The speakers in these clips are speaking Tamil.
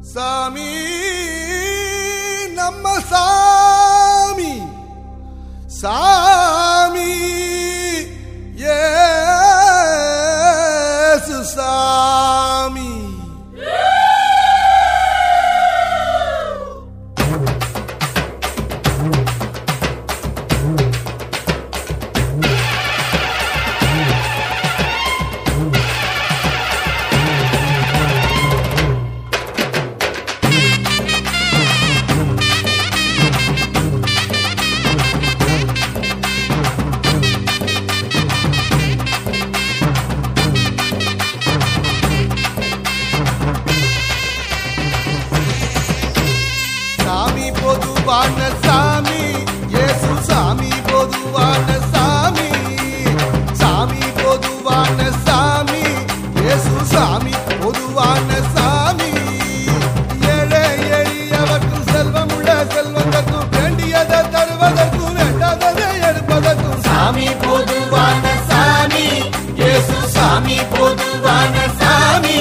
சாமி நம்ம சாமி சாமி ஏசு சாமி சாமி பொதுவான சாமி இயேசு சாமி பொதுவான சாமி சாமி பொதுவான சாமி இயேசு சாமி பொதுவான சாமி ஏழை எளியவர்க்கும் செல்வம் உள்ள செல்வதற்கும் வேண்டியதை தருவதற்கும் வேண்டாததை எடுப்பதற்கும் சாமி பொதுவான சாமி இயேசு சாமி பொதுவான சாமி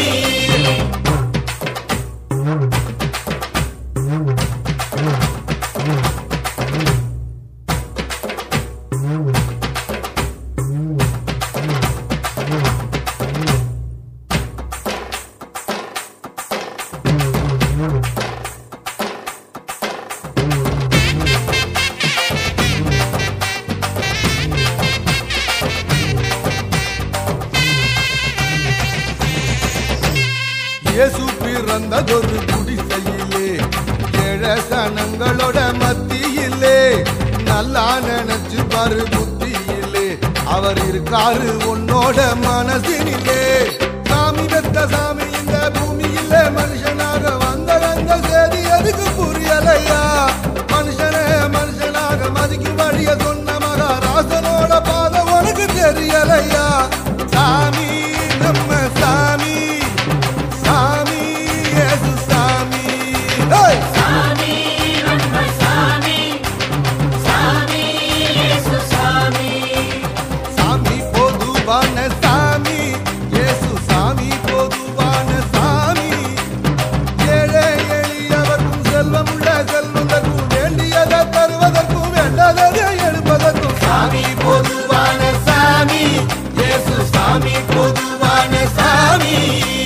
இயேசு பிறந்ததொரு குடிசையிலே ஏழை சனங்களோட மத்தியிலே நல்லா நினைச்சு பாரு புத்தியிலே அவர் இருக்காரு உன்னோட மனசினிலே சாமி பெத்த சாமி இந்த பூமியில மனுஷனாக வந்த அந்த செய்தி எதுக்கு புரியலையா மனுஷனே மனுஷனாக மதிக்கும் வழிய சொன்ன மகாராசனோட பாதை உனக்கு தெரியலையா சாமி நம்ம சாமி சாமி இயேசு சாமி ஹேய்! சாமி நம்ம சாமி சாமி இயேசு சாமி சாமி பொதுவான சாமி இயேசு சாமி பொதுவான சாமி ஏழை எளியவர்க்கும் செல்வம் உள்ள செல்வதற்கும் வேண்டியதை தருவதற்கும் வேண்டாததை எடுப்பதற்கும் சாமி பொதுவான சாமி இயேசு சாமி பொதுவான சாமி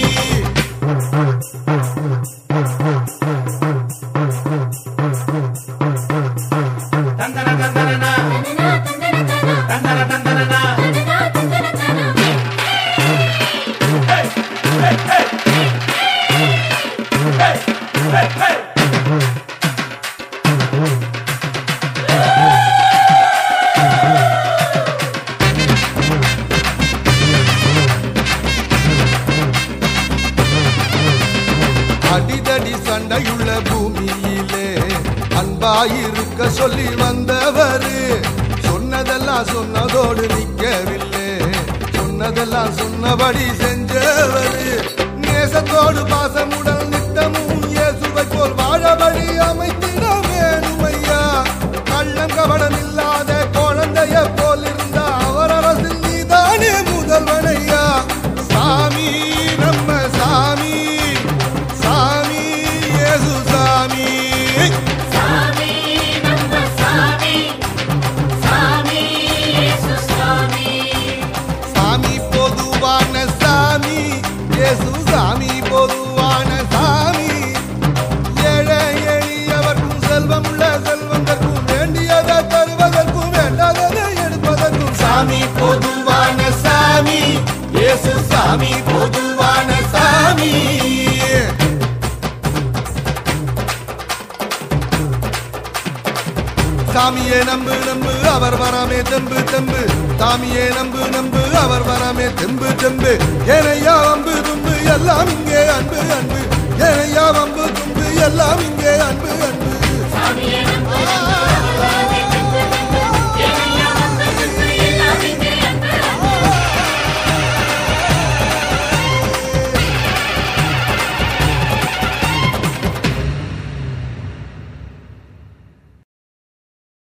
தந்தன தந்தனா தந்தன தந்தனா அடிதடி சண்டையுள்ள பூமியிலே அன்பாயிருக்க சொல்லி வந்தவரு சொன்னதெல்லாம் சொன்னதோடு நிற்கவில்லை சொன்னதெல்லாம் சொன்னபடி செஞ்சவரு நேசத்தோடு பாசமுடன் நித்தமும் இயேசுவை போல் வாழபடி அமைத்திட வேணுமையா கள்ளம் கவனம் இல்லாத குழந்தைய போல் இருந்த அவர் அரசில் நீதானே முதல்வனையா சாமி நம்ம சாமி சாமி இயேசு சாமி சாமி நம்ம சாமி சாமி இயேசு சாமி சாமி பொதுவான சாமி இயேசு சாமி பொதுவான சாமி ஏழை எளியவர்க்கும் செல்வம் உள்ள செல்வந்தர்க்கும் வேண்டியதை தருவதற்கும் வேண்டாததை எடுப்பதற்கும் சாமி பொதுவான சாமி இயேசு சாமி பொதுவான சாமி சாமியே நம்பு நம்பு அவர் வராமே தெம்பு தெம்பு சாமியே நம்பு நம்பு அவர் வராமே தெம்பு தெம்பு ஏனையா வம்பு தும்பு எல்லாம் இங்கே அன்பு அன்பு ஏனையா வம்பு தும்பு எல்லாம் இங்கே அன்பு அன்பு சாமியே நம்பு ஆ